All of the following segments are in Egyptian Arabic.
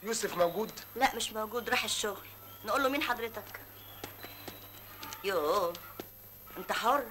يوسف موجود لا مش موجود راح الشغل نقول له مين حضرتك يوه انت حر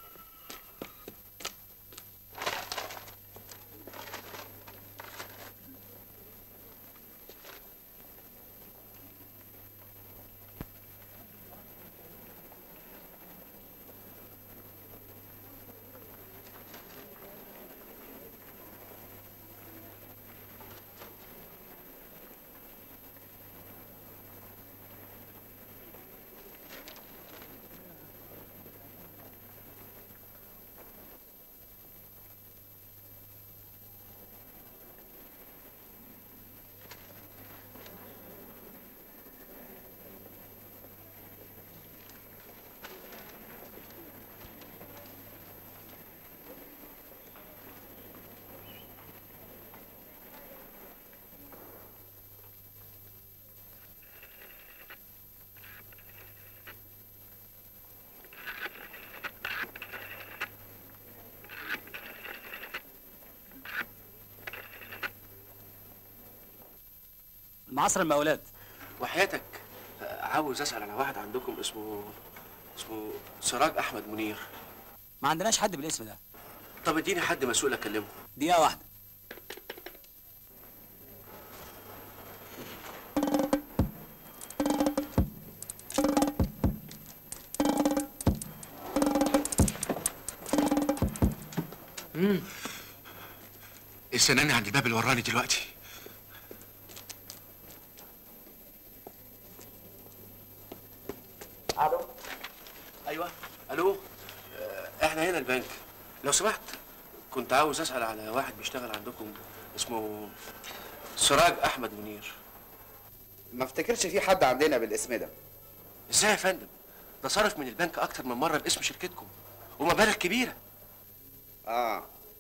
معصر المقاولات وحياتك آه، عاوز اسال على واحد عندكم اسمه اسمه سراج احمد منير ما عندناش حد بالاسم ده طب اديني حد مسؤول اكلمه دقيقه واحده امم السناني عند الباب اللي وراني دلوقتي الو ايوه الو آه، احنا هنا البنك لو سمحت كنت عاوز اسال على واحد بيشتغل عندكم اسمه سراج احمد منير ما افتكرش في حد عندنا بالاسم ده ازاي يا فندم ده صرف من البنك اكتر من مره باسم شركتكم ومبالغ كبيره اه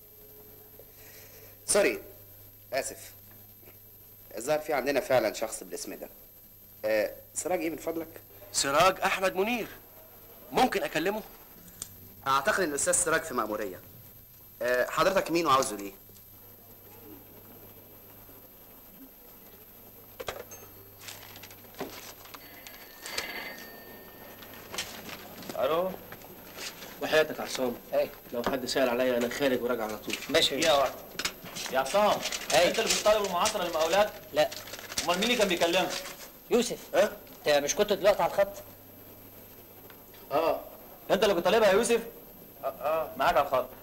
سوري اسف الظاهر في عندنا فعلا شخص بالاسم ده آه سراج ايه من فضلك سراج احمد منير ممكن اكلمه اعتقد ان الاستاذ سراج في مأمورية آه حضرتك مين وعاوزه ليه الو وحياتك يا عصام ايه لو حد سأل عليا انا خارج وراجع على طول ماشي دقيقة واحدة يا عصام انت اللي بتطالب المعاصرة للمقاولات؟ لا امال مين اللي كان بيكلمك؟ يوسف اه انت مش كنت دلوقتي على الخط اه انت اللي بتطالبها يا يوسف؟ اه اه معاك على الخط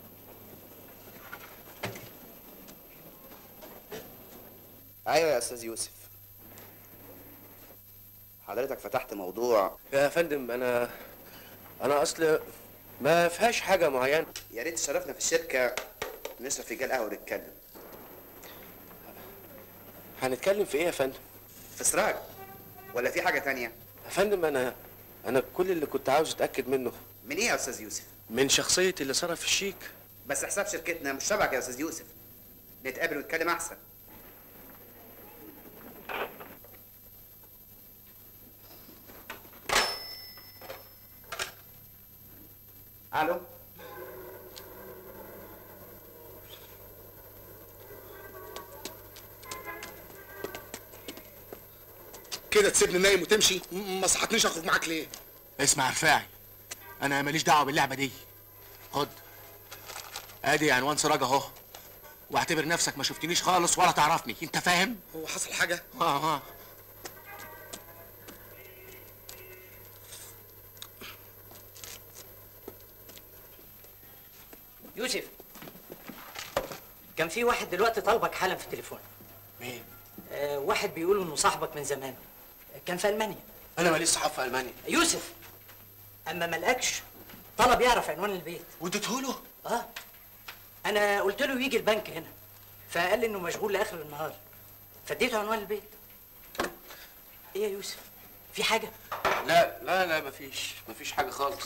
ايوه يا استاذ يوسف حضرتك فتحت موضوع يا فندم انا انا اصل ما فيهاش حاجه معينه يا ريت تشرفنا في الشركة نشرب فنجان قهوة ونتكلم هنتكلم في ايه يا فندم في سراج ولا في حاجة تانية يا فندم انا انا كل اللي كنت عاوز اتاكد منه من ايه يا استاذ يوسف من شخصيه اللي صرف الشيك بس حساب شركتنا مش شبك يا استاذ يوسف نتقابل ونتكلم احسن الو كده تسيبني نايم وتمشي م- ما صحتنيش اخرج معاك ليه اسمع يا رفاعي انا ماليش دعوه باللعبه دي خد ادي عنوان سراج اهو واعتبر نفسك ما شفتنيش خالص ولا تعرفني انت فاهم هو حصل حاجه اه اه يوسف كان في واحد دلوقتي طالبك حالا في التليفون مين آه واحد بيقول انه صاحبك من زمان كان في المانيا انا ماليش صحاب في المانيا يوسف اما ما لقاكش طلب يعرف عنوان البيت واديته له اه انا قلت له يجي البنك هنا فقال لي انه مشغول لاخر النهار فاديته عنوان البيت ايه يا يوسف في حاجه لا لا لا مفيش مفيش حاجه خالص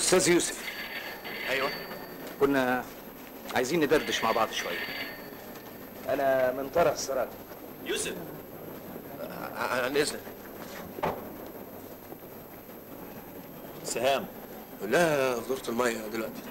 استاذ يوسف ايوه كنا عايزين ندردش مع بعض شويه انا من طرف سراج يوسف عن اذنك سهام لا في دورة المية دلوقتي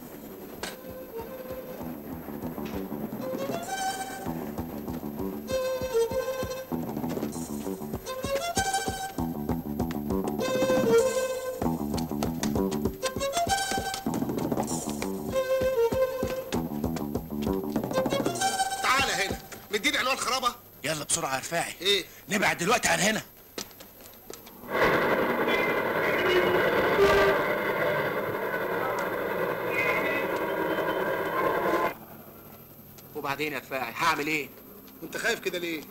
تعالى هنا مديني عنوان خرابه يلا بسرعة يا رفاعي ايه نبعد دلوقتي عن هنا وبعدين يا رفاعي هعمل ايه وانت خايف كده ليه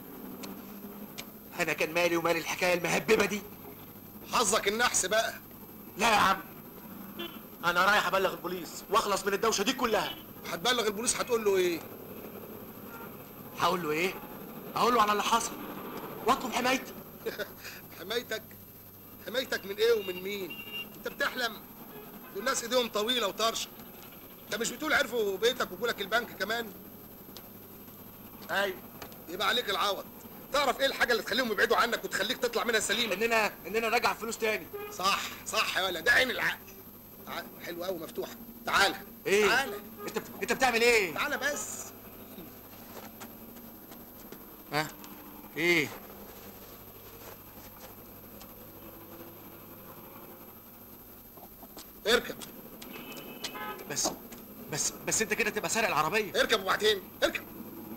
انا كان مالي ومالي الحكايه المهببه دي حظك النحس بقى لا يا عم انا رايح ابلغ البوليس واخلص من الدوشه دي كلها هتبلغ البوليس هتقول له ايه هقول له ايه هقول له على اللي حصل واطلب حمايتي حمايتك حمايتك من ايه ومن مين انت بتحلم دول الناس ايديهم طويله وطرشه انت مش بتقول عرفوا بيتك وجولك البنك كمان ايوه يبقى عليك العوض تعرف ايه الحاجه اللي تخليهم يبعدوا عنك وتخليك تطلع منها سليم اننا اننا نرجع فلوس تاني صح صح يا ولد ده عين العقل تعال حلوه قوي مفتوحه تعالى ايه تعالى انت انت بتعمل ايه تعالى بس ها ايه اركب بس بس بس انت كده تبقى سارق العربيه اركب وبعدين اركب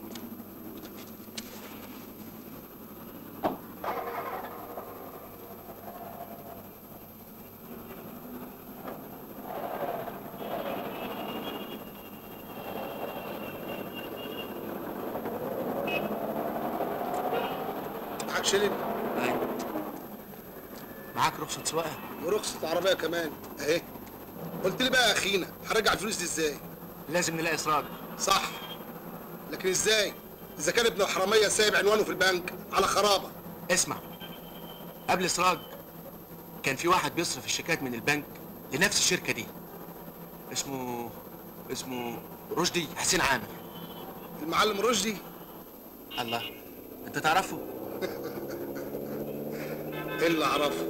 معاك شيلين ايوه معاك رخصة سواقة ورخصة عربية كمان اهي قلت لي بقى يا اخينا هرجع الفلوس دي ازاي لازم نلاقي سراج صح لكن ازاي اذا كان ابن حرامية سايب عنوانه في البنك على خرابة اسمع قبل سراج كان في واحد بيصرف الشيكات من البنك لنفس الشركة دي اسمه اسمه رشدي حسين عامر المعلم رشدي الله انت تعرفه ايه اللي اعرفه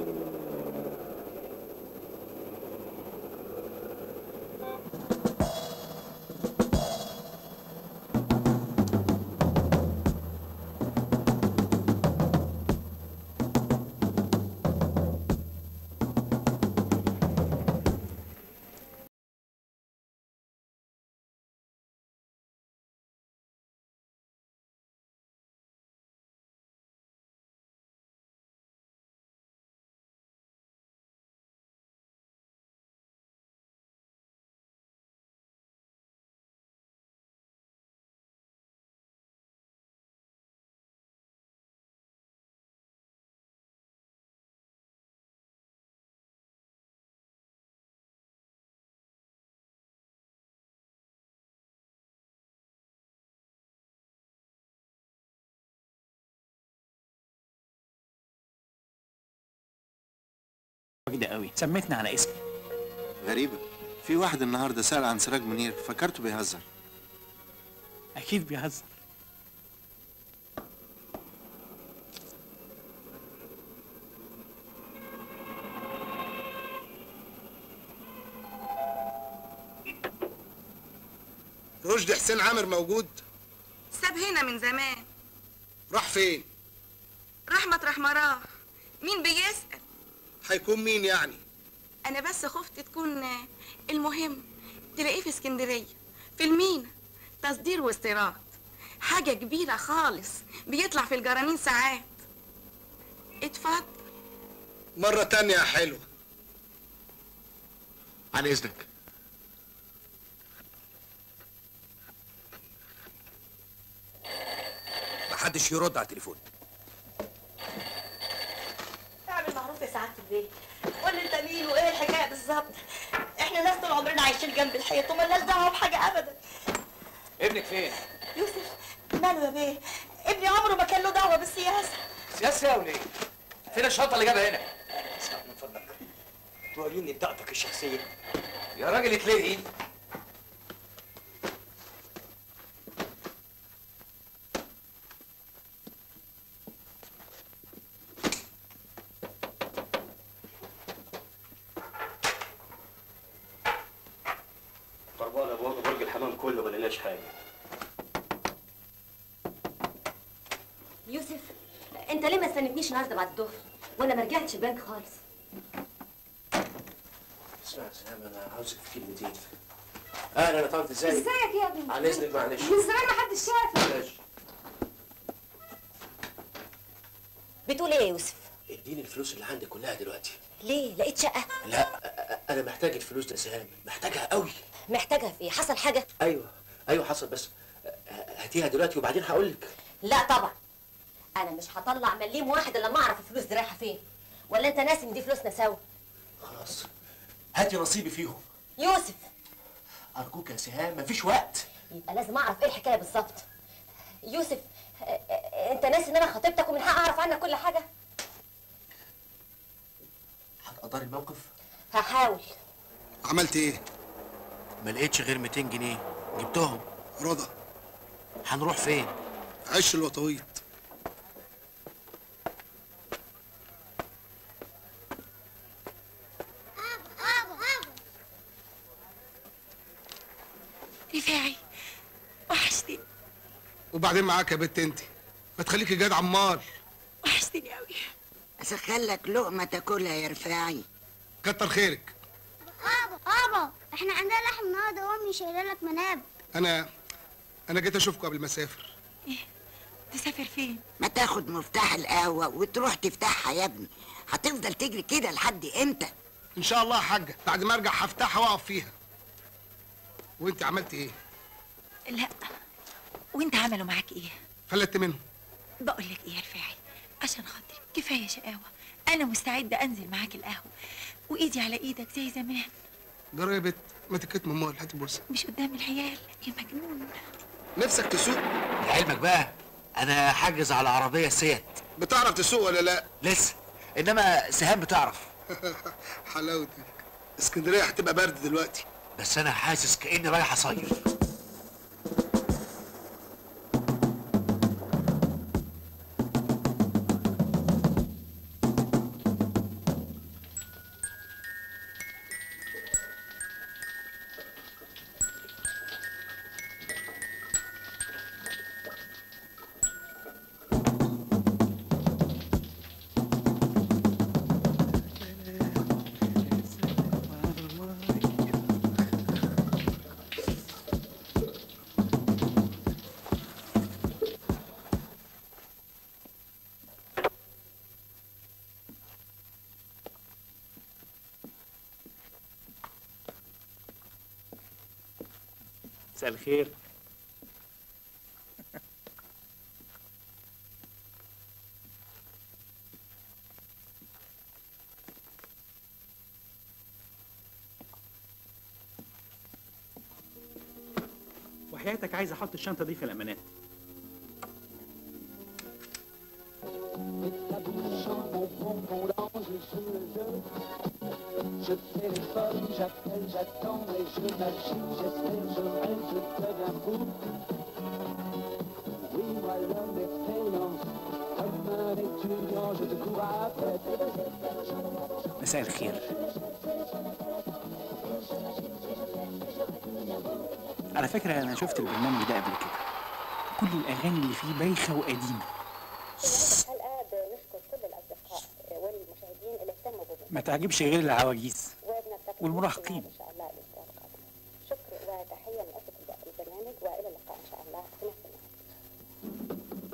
كده قوي سميتنا على اسمي غريبة في واحد النهاردة سأل عن سراج منير فكرته بيهزر اكيد بيهزر رشدي حسين عامر موجود ساب هنا من زمان راح فين راح مطرح ما راح مين بيسأل هيكون مين يعني انا بس خفت تكون آه، المهم تلاقيه في اسكندرية في المينا تصدير واستيراد حاجة كبيرة خالص بيطلع في الجرانين ساعات اتفضل مرة تانية يا حلوة عن اذنك محدش يرد على التليفون اعمل معروف يا سعاده البيت قول لي انت مين وايه الحكايه بالظبط احنا ناس طول عمرنا عايشين جنب الحيط ومالناش دعوه بحاجه ابدا ابنك فين؟ يوسف ماله يا بيه ابني عمره ما كان له دعوه بالسياسه سياسة ولا ايه؟ فين الشنطة اللي جابها هنا؟ اسمع من فضلك توريني بطاقتك الشخصيه يا راجل اتلهي خربانه ابواب برج الحمام كله ما لقيناش حاجه يوسف انت ليه ما استنتنيش النهارده بعد الظهر وانا ما رجعتش البنك خالص اسمع يا سلام انا عاوزك في كلمتين اهلا يا طنط ازيك ازيك يا ابني على اذنك معلش من زمان ما حدش شافك ماشي بتقول ايه يا يوسف اديني الفلوس اللي عندي كلها دلوقتي ليه لقيت شقه لا أ- أ- انا محتاج الفلوس دي يا سهام محتاجها قوي محتاجها في ايه حصل حاجه ايوه ايوه حصل بس أ- هاتيها دلوقتي وبعدين هقول لك لا طبعا انا مش هطلع مليم واحد الا لما اعرف الفلوس دي رايحه فين ولا انت ناسي ان دي فلوسنا سوا خلاص هاتي نصيبي فيهم يوسف ارجوك يا سهام مفيش وقت يبقى لازم اعرف ايه الحكايه بالظبط يوسف آه، آه، انت ناسي ان انا خطيبتك ومن حق اعرف عنك كل حاجه هتقدري الموقف هحاول عملت ايه؟ ما لقيتش غير 200 جنيه جبتهم رضا هنروح فين؟ عش الوطويط رفاعي وحشتني وبعدين معاك يا بت انت ما تخليكي جاد عمار وحشتني قوي اسخن لك لقمه تاكلها يا رفاعي كتر خيرك بابا بابا احنا عندنا لحم النهارده وامي شايله لك مناب انا انا جيت اشوفكم قبل ما اسافر تسافر فين ما تاخد مفتاح القهوه وتروح تفتحها يا ابني هتفضل تجري كده لحد امتى ان شاء الله يا حاجه بعد ما ارجع هفتحها واقف فيها وانت عملت ايه لا وانت عملوا معاك ايه فلت منهم بقول لك ايه يا رفاعي عشان خاطري كفايه شقاوه انا مستعده انزل معاك القهوه وايدي على ايدك زي زمان جرى يا بت ما تكتم امال هات البورصه مش قدام العيال يا مجنون نفسك تسوق لعلمك بقى انا حاجز على عربيه سيات بتعرف تسوق ولا لا لسه انما سهام بتعرف حلاوتك اسكندريه هتبقى برد دلوقتي بس انا حاسس كاني رايح اصيف مساء الخير وحياتك عايز احط الشنطه دي في الامانات Je téléphone, j'appelle, j'attends et je m'agite, j'espère, je rêve, je deviens fou. Oui, moi l'homme d'expérience, comme un étudiant, je te cours après. مساء الخير على فكرة أنا شفت البرنامج ده قبل كده كل الأغاني اللي فيه بايخة وقديمة الحلقة بنشكر كل الأصدقاء والمشاهدين اللي اهتموا بنا ما تعجبش غير العواجيز وبنفتقد والمراهقين إن شاء الله الأسبوع القادم شكر وتحية من أسرة البرنامج وإلى اللقاء إن شاء الله في نفس الميعاد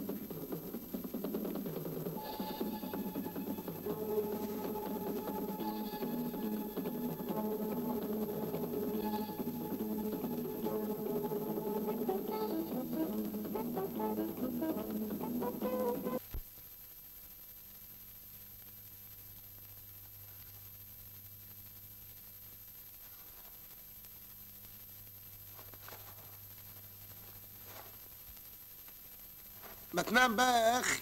ما تنام بقى يا اخي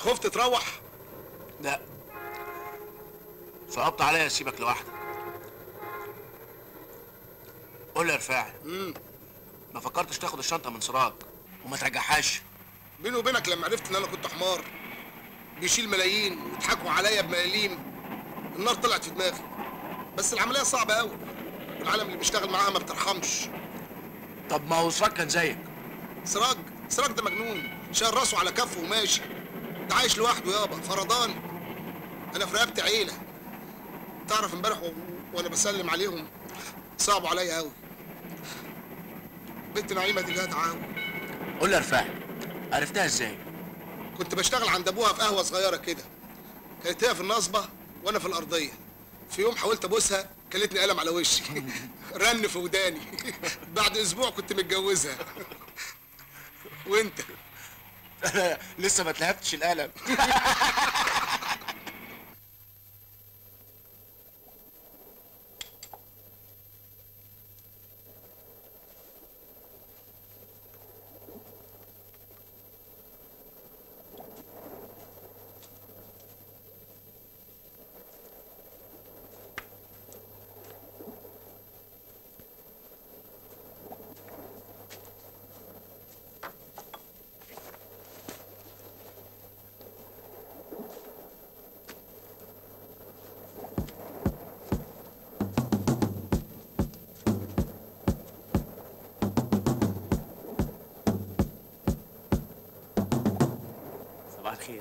خفت تروح لا صعبت عليا اسيبك لوحدك قول لي يا رفاعي ما فكرتش تاخد الشنطه من سراج وما ترجعهاش بيني وبينك لما عرفت ان انا كنت حمار بيشيل ملايين ويضحكوا عليا بملاليم النار طلعت في دماغي بس العمليه صعبه قوي العالم اللي بيشتغل معاها ما بترحمش طب ما هو سراج كان زيك سراج سراج ده مجنون شايل راسه على كفه وماشي ده عايش لوحده يابا فرضان انا في رقبتي عيله تعرف امبارح و... وانا بسلم عليهم صعبوا عليا قوي بنت نعيمه دي جت عاوي قول لي يا رفاعي عرفتها ازاي كنت بشتغل عند ابوها في قهوه صغيره كده كانت هي في النصبه وانا في الارضيه في يوم حاولت ابوسها كلتني قلم على وشي رن في وداني بعد اسبوع كنت متجوزها وانت انا لسه ما اتلهفتش القلم صباح الخير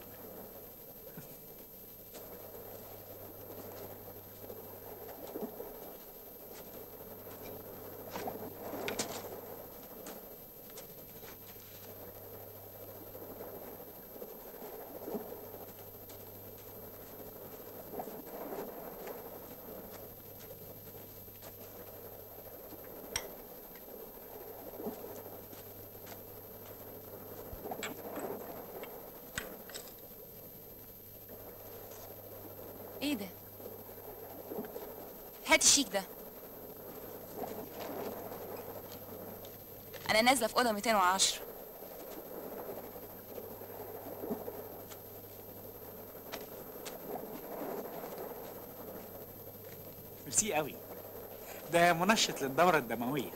ايه ده هات الشيك ده انا نازله في اوضه 210 ميرسي قوي ده منشط للدورة الدموية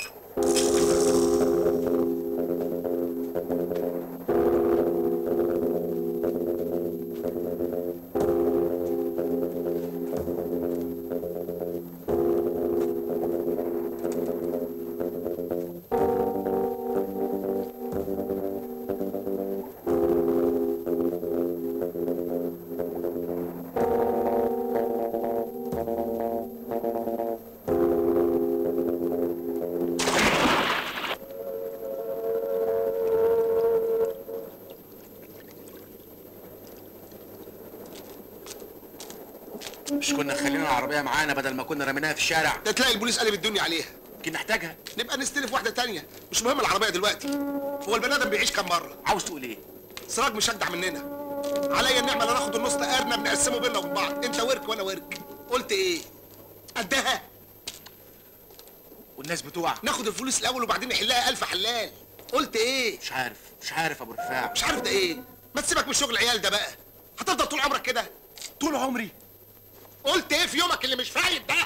مش كنا خلينا العربيه معانا بدل ما كنا رميناها في الشارع ده تلاقي البوليس قلب الدنيا عليها يمكن نحتاجها نبقى نستلف واحده تانية مش مهم العربيه دلوقتي هو البني ادم بيعيش كام مره عاوز تقول ايه سراج مشجع مننا عليا النعمه اللي ناخد النص ده ارنب نقسمه بينا وبين بعض انت ورك وانا ورك قلت ايه قدها والناس بتوعك ناخد الفلوس الاول وبعدين نحلها الف حلال قلت ايه مش عارف مش عارف ابو رفاع مش عارف ده ايه ما تسيبك من شغل العيال ده بقى هتفضل طول عمرك كده طول عمري قلت ايه في يومك اللي مش فايت ده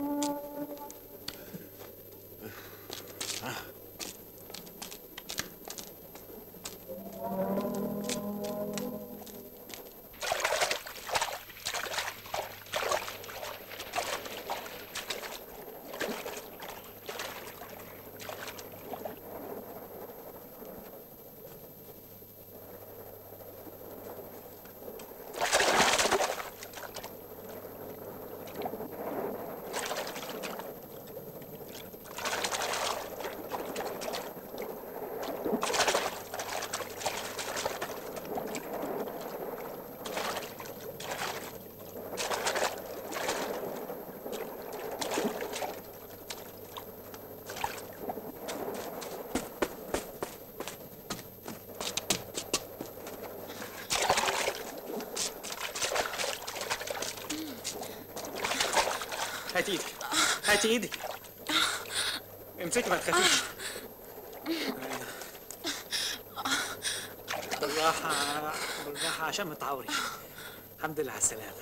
هاتي ايدك هاتي ايدك امسكي ما تخافيش بالراحة بالراحة عشان ما تعوري الحمد لله على السلامة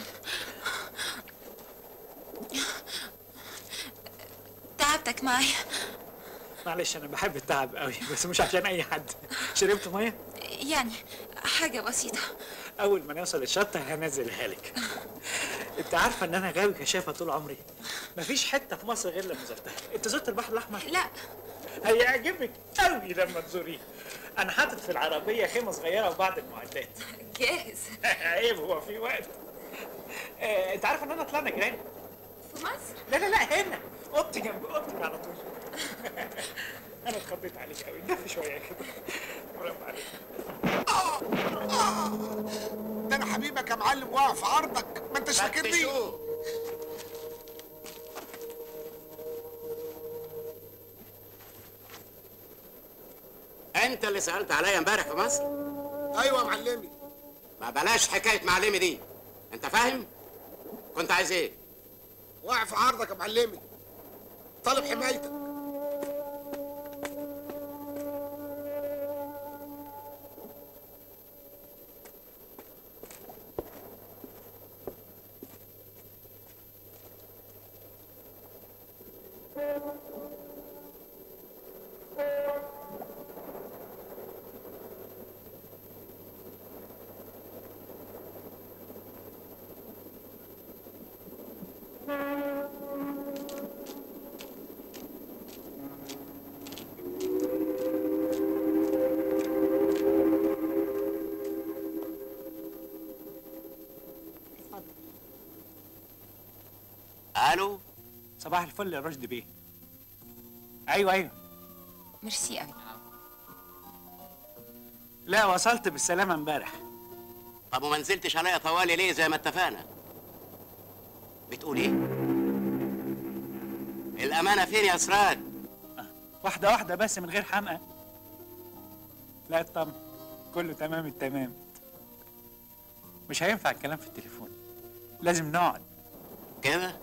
تعبتك معايا معلش أنا بحب التعب قوي بس مش عشان أي حد شربت مية؟ يعني حاجة بسيطة أول ما نوصل الشط هنزلها لك أنت عارفة إن أنا غاوي كشافة طول عمري مفيش حتة في مصر غير لما زرتها أنت زرت البحر الأحمر؟ لا هيعجبك قوي لما تزوريه أنا حاطط في العربية خيمة صغيرة وبعض المعدات جاهز عيب هو في وقت آه، أنت عارفة إن أنا طلعنا جيران في مصر؟ لا لا لا هنا اوضتي جنب اوضتك على طول انا اتخضيت عليك قوي دف شويه كده برافو عليك ده انا حبيبك يا معلم واقف في عرضك ما انتش فاكرني انت اللي سالت عليا امبارح في مصر ايوه يا معلمي ما بلاش حكايه معلمي دي انت فاهم كنت عايز ايه واقف في عرضك يا معلمي طالب حمايتك الو صباح الفل يا رشدي بيه ايوه ايوه ميرسي قوي لا وصلت بالسلامه امبارح طب وما نزلتش عليا طوالي ليه زي ما اتفقنا بتقول ايه الامانه فين يا سراج واحده واحده بس من غير حمقى لا اطمن كله تمام التمام مش هينفع الكلام في التليفون لازم نقعد كده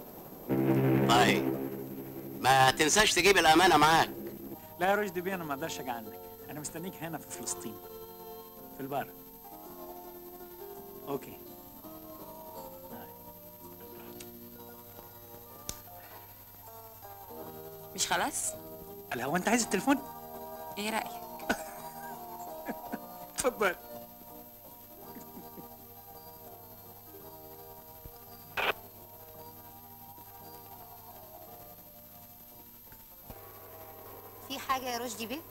طيب ما تنساش تجيب الامانه معاك لا يا رشدي بيه انا ما اقدرش اجي عنك انا مستنيك هنا في فلسطين في البر اوكي مش خلاص؟ قال هو انت عايز التليفون ايه رأيك؟ اتفضل في حاجة يا رشدي بيه؟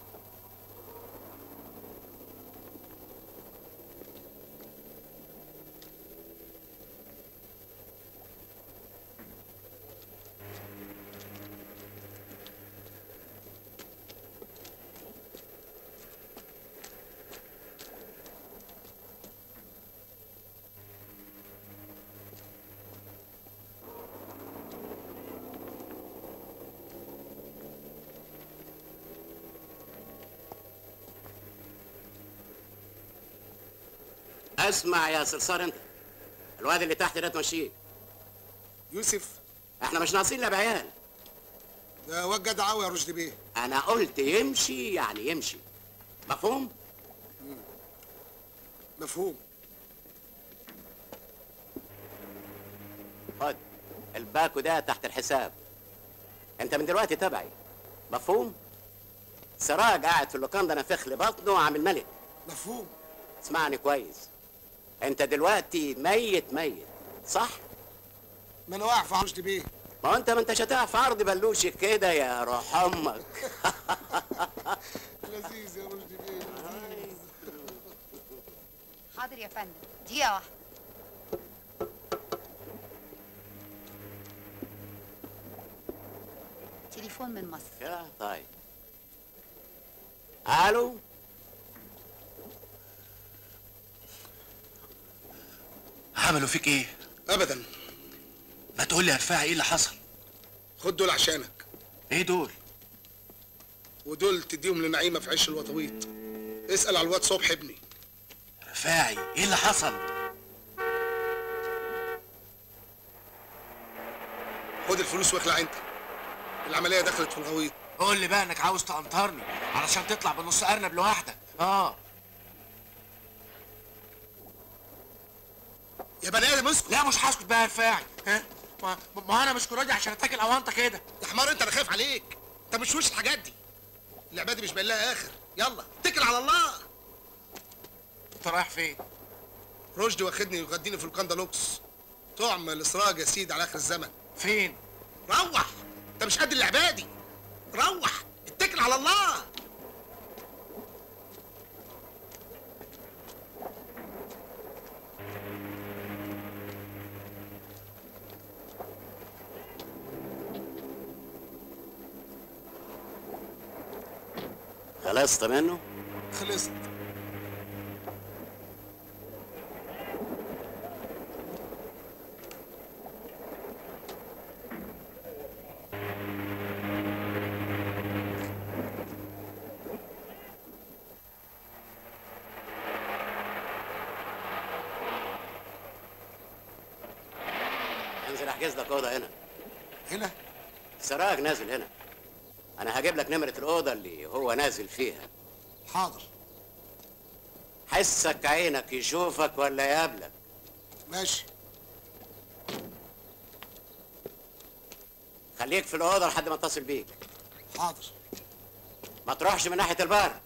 اسمع يا صرصار انت الواد اللي تحت ده تمشيه يوسف احنا مش ناقصين لا بعيال ده واد جدع قوي يا رشدي بيه انا قلت يمشي يعني يمشي مفهوم مفهوم خد الباكو ده تحت الحساب انت من دلوقتي تبعي مفهوم سراج قاعد في اللوكاندا نفخ لي بطنه عامل ملك مفهوم اسمعني كويس انت دلوقتي ميت ميت صح ما انا واقف في رشدي بيه ما هو انت ما انتش هتقع في عرض بلوشي كده يا روح امك لذيذ يا رشدي بيه لذيذ حاضر يا فندم دقيقة واحدة تليفون من مصر كده طيب الو عملوا فيك ايه؟ ابدا ما تقول لي يا رفاعي ايه اللي حصل؟ خد دول عشانك ايه دول؟ ودول تديهم لنعيمه في عيش الوطويط اسال على الواد صبح ابني رفاعي ايه اللي حصل؟ خد الفلوس واخلع انت العمليه دخلت في الغويط قول لي بقى انك عاوز تقنطرني علشان تطلع بنص ارنب لوحدك اه يا بني ادم اسكت لا مش هسكت بقى يا رفاعي ها ما, ما انا مش كراجي عشان اتاكل اونطه كده يا حمار انت انا خايف عليك انت مش وش الحاجات دي اللعبه دي مش باين لها اخر يلا اتكل على الله انت رايح فين رشدي واخدني يغديني في الكندا لوكس طعم الاسراج يا سيدي على اخر الزمن فين روح انت مش قد اللعبه دي روح اتكل على الله خلصت منه خلصت انزل احجز لك اوضه هنا هنا سراج نازل هنا انا هجيب لك نمره الاوضه اللي هو نازل فيها حاضر حسك عينك يشوفك ولا يقابلك ماشي خليك في الاوضه لحد ما اتصل بيك حاضر ما تروحش من ناحيه البار